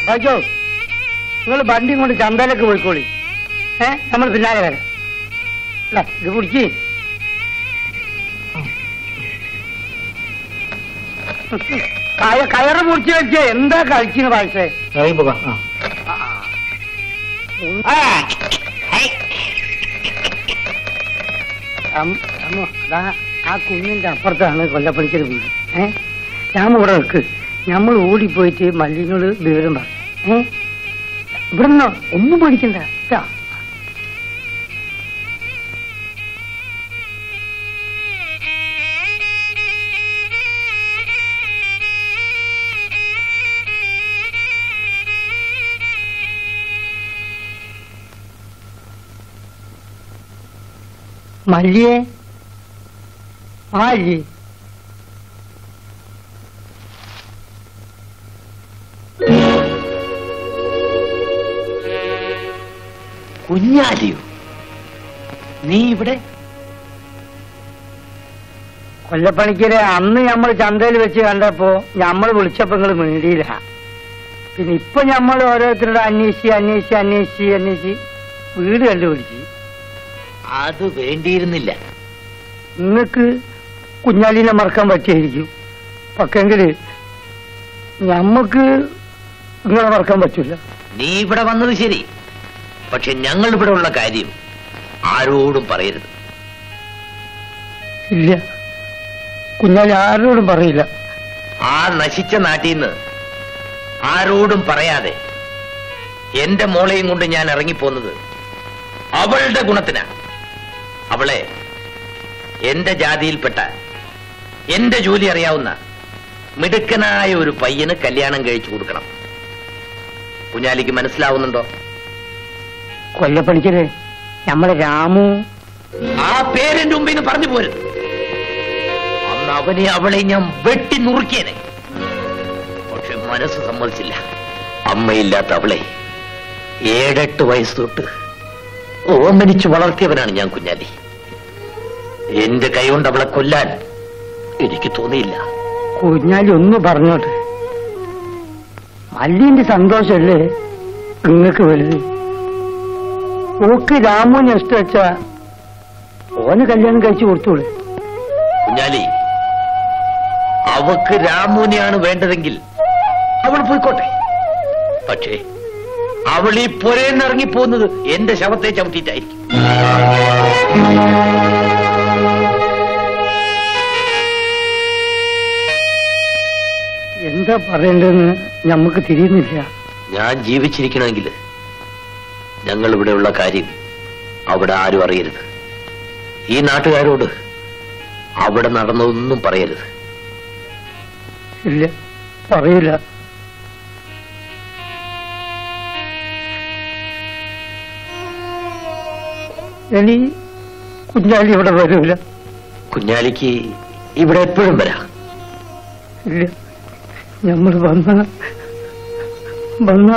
ബാക്കിയോ നിങ്ങൾ വണ്ടിയും കൊണ്ട് ചന്തയിലേക്ക് പോയിക്കോളി ഏ നമ്മൾ പിന്നാലെ വരാം അല്ല ഇത് കുടിക്ക് കയ കയറ് മുറിച്ച് വെച്ചേ എന്താ കളിക്കുന്ന പായസേ പോകാം ആ. അം- അമ്മോ, ദാ ആ കുന്നിന്റെ അപ്പുറത്താണ് കൊല്ലപ്പണിക്കൽ വീട് ഏ ഞാൻ ഇവിടെ നിൽക്ക് നമ്മൾ ഓടിപ്പോയിട്ട് മല്ലിനോട് വിവരം പറ ഏ ഇവിടുന്ന് ഒന്നും പഠിക്കണ്ട ട്ടാ. മല്ലിയെ ആല്ലേ കുഞ്ഞാലിയോ നീ ഇവിടെ കൊല്ലപ്പണിക്കര് അന്ന് നമ്മൾ ചന്തയിൽ വെച്ച് കണ്ടപ്പോ നമ്മൾ വിളിച്ചപ്പോ നിങ്ങൾ മിണ്ടിയില്ല പിന്നെ ഇപ്പൊ നമ്മൾ ഓരോരുത്തരുടെ അന്വേഷിച്ച് അന്വേഷിച്ച് അന്വേഷിച്ച് അന്വേഷിച്ച് വീട് കണ്ടുപിടിച്ച് അത് വേണ്ടിയിരുന്നില്ല നിങ്ങൾക്ക് കുഞ്ഞാലിനെ മറക്കാൻ പറ്റിയായിരിക്കും പക്ഷെങ്കില് ഞമ്മക്ക് നിങ്ങളെ മറക്കാൻ പറ്റൂല നീ ഇവിടെ വന്നത് ശരി പക്ഷെ ഞങ്ങൾ ഇവിടെ ഉള്ള കാര്യം ആരോടും പറയരുത് ഇല്ല കുഞ്ഞാലി ആരോടും പറയില്ല ആ നശിച്ച നാട്ടിൽ നിന്ന് ആരോടും പറയാതെ എന്റെ മോളെയും കൊണ്ട് ഞാൻ ഇറങ്ങിപ്പോന്നത് അവളുടെ ഗുണത്തിനാ അവളെ എന്റെ ജാതിയിൽപ്പെട്ട എന്റെ ജോലി അറിയാവുന്ന മിടുക്കനായ ഒരു പയ്യന് കല്യാണം കഴിച്ചു കൊടുക്കണം കുഞ്ഞാലിക്ക് മനസ്സിലാവുന്നുണ്ടോ കൊല്ലപ്പണിക്കര് നമ്മളെ രാമു ആ പേരെന്റെ മുമ്പിൽ നിന്ന് പറഞ്ഞു പോരുത് അന്ന് അവനെ അവളെ ഞാൻ വെട്ടി നുറുക്കിയനെ പക്ഷെ മനസ്സ് സമ്മതിച്ചില്ല അമ്മയില്ലാത്ത അവളെ ഏഴെട്ട് വയസ്സ് തൊട്ട് ഓമനിച്ച് വളർത്തിയവനാണ് ഞാൻ കുഞ്ഞാലി എന്റെ കൈകൊണ്ട് അവളെ കൊല്ലാൻ എനിക്ക് തോന്നിയില്ല കുഞ്ഞാലി ഒന്ന് പറഞ്ഞോട്ടെ മല്ലിന്റെ സന്തോഷല്ലേ നിങ്ങൾക്ക് വലുത് ഓക്ക് രാമുവിനെ ഇഷ്ടം വെച്ചാ ഓന് കല്യാണം കഴിച്ചു കൊടുത്തോളൂ കുഞ്ഞാലി അവക്ക് രാമുവിനെയാണ് വേണ്ടതെങ്കിൽ അവൾ പോയിക്കോട്ടെ പക്ഷേ അവൾ ഈ പുരയിൽ ഇറങ്ങിപ്പോകുന്നത് എന്റെ ശവത്തെ ചവിട്ടിയിട്ടായിരിക്കും എന്താ പറയേണ്ടതെന്ന് നമുക്ക് തിരിയുന്നില്ല ഞാൻ ജീവിച്ചിരിക്കണമെങ്കിൽ ഞങ്ങൾ ഇവിടെയുള്ള കാര്യം അവിടെ ആരും അറിയരുത് ഈ നാട്ടുകാരോട് അവിടെ നടന്നതൊന്നും പറയരുത് ഇല്ല പറയില്ല ഇനി കുഞ്ഞാലി ഇവിടെ വരൂല കുഞ്ഞാലിക്ക് ഇവിടെ എപ്പോഴും വരാം ഇല്ല നമ്മൾ വന്ന വന്ന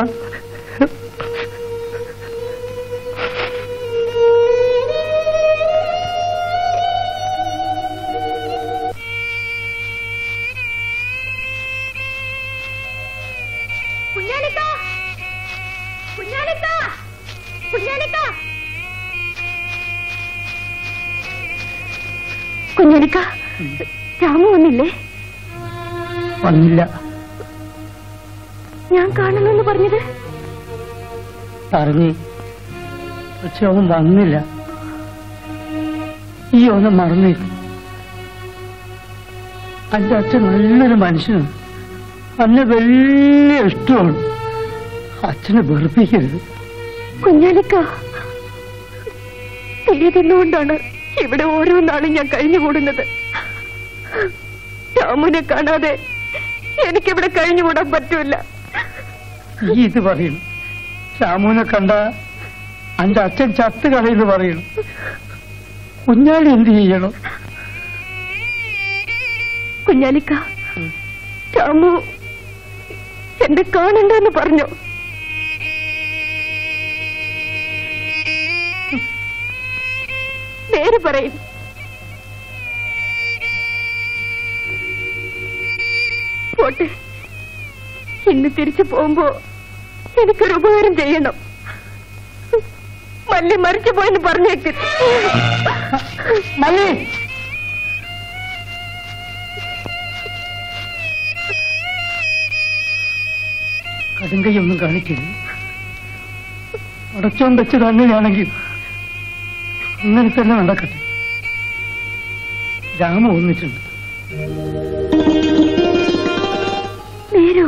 കുഞ്ഞാലിക്ക കുഞ്ഞാലിക്ക കുഞ്ഞാലിക്ക കുഞ്ഞാലിക്ക രാമു വന്നില്ലേ വന്നില്ല ഞാൻ കാണണമെന്ന് പറഞ്ഞത് പറഞ്ഞു പക്ഷെ അവൻ വന്നില്ല ഈ അവനെ മറന്നില്ല എന്റെ അച്ഛൻ നല്ലൊരു മനുഷ്യനാണ് അന്നെ വലിയ ഇഷ്ടമാണ് അച്ഛനെ വെറുപ്പിക്കരുത് കുഞ്ഞാലിക്ക തീയതിന്നുകൊണ്ടാണ് ഇവിടെ ഓരോ നാളും ഞാൻ കഴിഞ്ഞുകൂടുന്നത് രാമുനെ കാണാതെ എനിക്കിവിടെ കഴിഞ്ഞുകൂടാൻ പറ്റൂല ഈ ഇത് പറയണം രാമുവിനെ കണ്ട എന്റെ അച്ഛൻ ചത്ത് കളയെന്ന് പറയണം കുഞ്ഞാലി എന്ത് ചെയ്യണം കുഞ്ഞാലിക്ക രാമു എന്നെ കാണണ്ടെന്ന് പറഞ്ഞു പേര് പറയും പോട്ടെ ഇന്ന് തിരിച്ചു പോകുമ്പോ എനിക്കൊരു ഉപകാരം ചെയ്യണം മല്ലി മരിച്ചു പോയെന്ന് പറഞ്ഞേക്ക് മല്ലി കടുങ്കയൊന്നും കാണിക്കില്ല അടച്ചോൻ വെച്ചത് അങ്ങനെയാണെങ്കിൽ അങ്ങനെ തന്നെ നടക്കട്ടെ രാമ ഒന്നിട്ടുണ്ട് നേരോ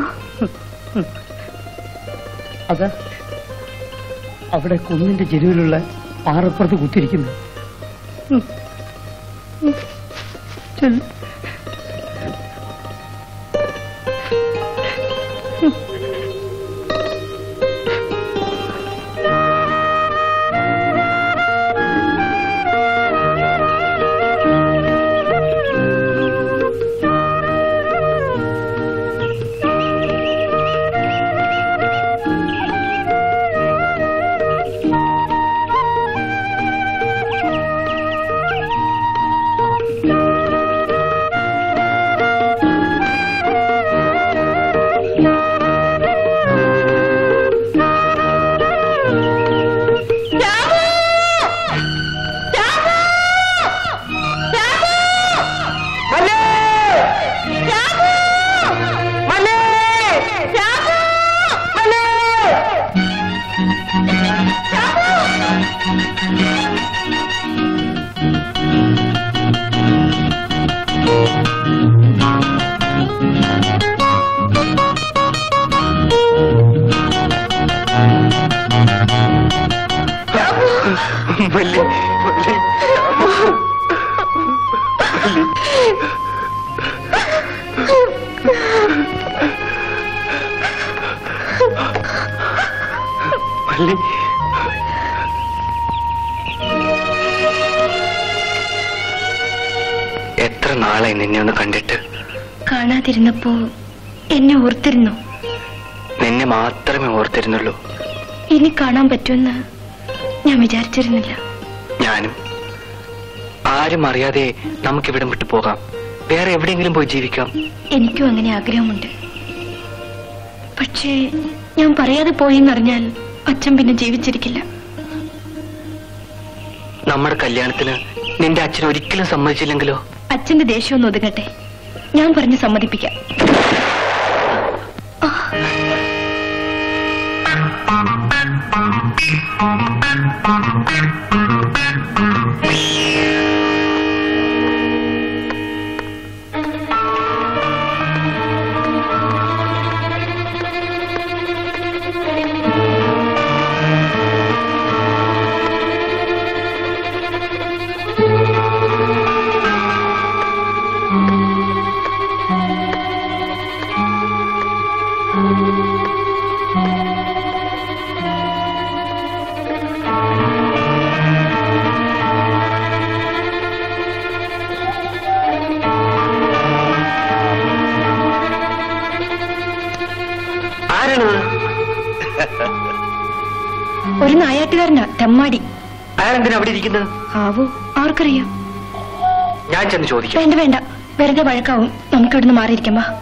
അത് അവിടെ കുന്നിന്റെ ചെരുവിലുള്ള പാറപ്പുറത്ത് കുത്തിരിക്കുന്നു ഉം. ഉം. ചെല്ല്. മല്ലി മല്ലി മല്ലി എത്ര നാളായി നിന്നെ ഒന്ന് കണ്ടിട്ട് കാണാതിരുന്നപ്പോ എന്നെ ഓർത്തിരുന്നു നിന്നെ മാത്രമേ ഓർത്തിരുന്നുള്ളൂ ഇനി കാണാൻ പറ്റുമെന്ന് ഞാൻ വിചാരിച്ചിരുന്നില്ല ഞാനും ആരും അറിയാതെ നമുക്കിവിടം വിട്ടു പോകാം വേറെ എവിടെയെങ്കിലും പോയി ജീവിക്കാം എനിക്കും അങ്ങനെ ആഗ്രഹമുണ്ട് പക്ഷേ ഞാൻ പറയാതെ പോയെന്നറിഞ്ഞാൽ അച്ഛൻ പിന്നെ ജീവിച്ചിരിക്കില്ല നമ്മുടെ കല്യാണത്തിന് നിന്റെ അച്ഛൻ ഒരിക്കലും സമ്മതിച്ചില്ലെങ്കിലോ അച്ഛന്റെ ദേഷ്യം ഒന്ന് ഒതുങ്ങട്ടെ ഞാൻ പറഞ്ഞ് സമ്മതിപ്പിക്കാം ആരാണത് ഒരു നായാട്ടുകാരനാ തെമ്മാടി അയാളെന്തിനാ അവിടെ ഇരിക്കുന്നത് ആവോ ആർക്കറിയാം ഞാൻ ചെന്ന് ചോദിക്കാം വേണ്ട വേണ്ട വെറുതെ വഴക്കാവും നമുക്ക് ഇവിടുന്ന് മാറിയിരിക്കാം വാ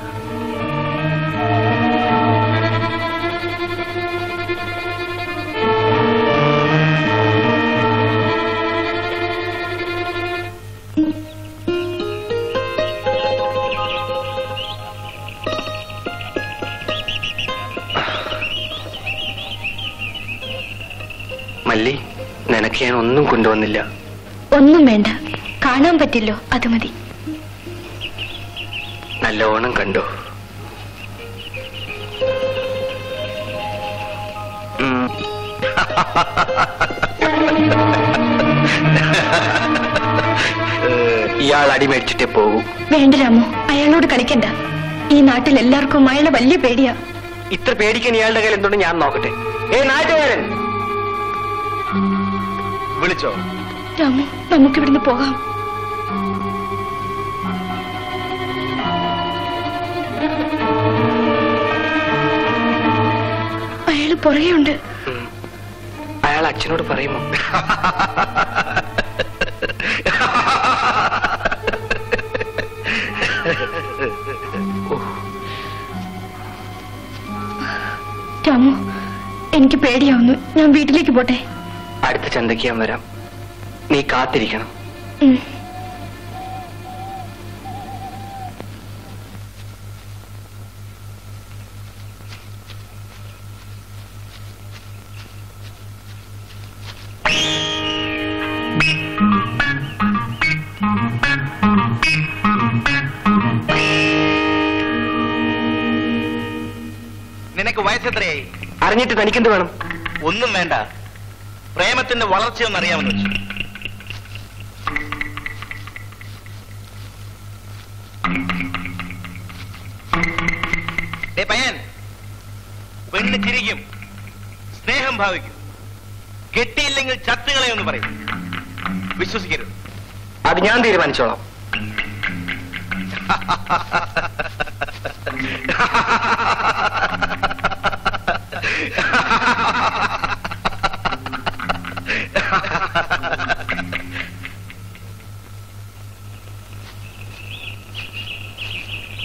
മല്ലി നിനക്ക് ഞാൻ ഒന്നും കൊണ്ടുവന്നില്ല ഒന്നും വേണ്ട കാണാൻ പറ്റില്ലോ അത് മതി നല്ലോണം കണ്ടു ഉം. ഇയാൾ അടിമേടിച്ചിട്ടേ പോകൂ വേണ്ട രാമു അയാളോട് കളിക്കണ്ട ഈ നാട്ടിൽ എല്ലാവർക്കും അയാളെ വലിയ പേടിയാ ഇത്ര പേടിക്കാൻ ഇയാളുടെ കയ്യിൽ എന്തുകൊണ്ട് ഞാൻ നോക്കട്ടെ ഏ നാട്ടുകാരൻ വിളിച്ചോ രാമു നമുക്കിവിടുന്ന് പോകാം അയാള് പുറകെയുണ്ട് ഉം. അയാൾ അച്ഛനോട് പറയുമോ രാമു എനിക്ക് പേടിയാവുന്നു ഞാൻ വീട്ടിലേക്ക് പോട്ടെ അടുത്ത ചന്തയ്ക്ക് ഞാൻ വരാം നീ കാത്തിരിക്കണം ഉം. നിനക്ക് വയസ്സെത്രയായി അറിഞ്ഞിട്ട് തനിക്കെന്ത് വേണം ഒന്നും വേണ്ട പ്രേമത്തിന്റെ വളർച്ചയൊന്നും അറിയാമെന്ന് വെച്ചു ദേ പയ്യൻ പെണ്ണ് ചിരിക്കും സ്നേഹം ഭാവിക്കും കെട്ടിയില്ലെങ്കിൽ ചത്തുകളെ എന്ന് പറയും വിശ്വസിക്കരുത് അത് ഞാൻ തീരുമാനിച്ചോളാം ha ha ha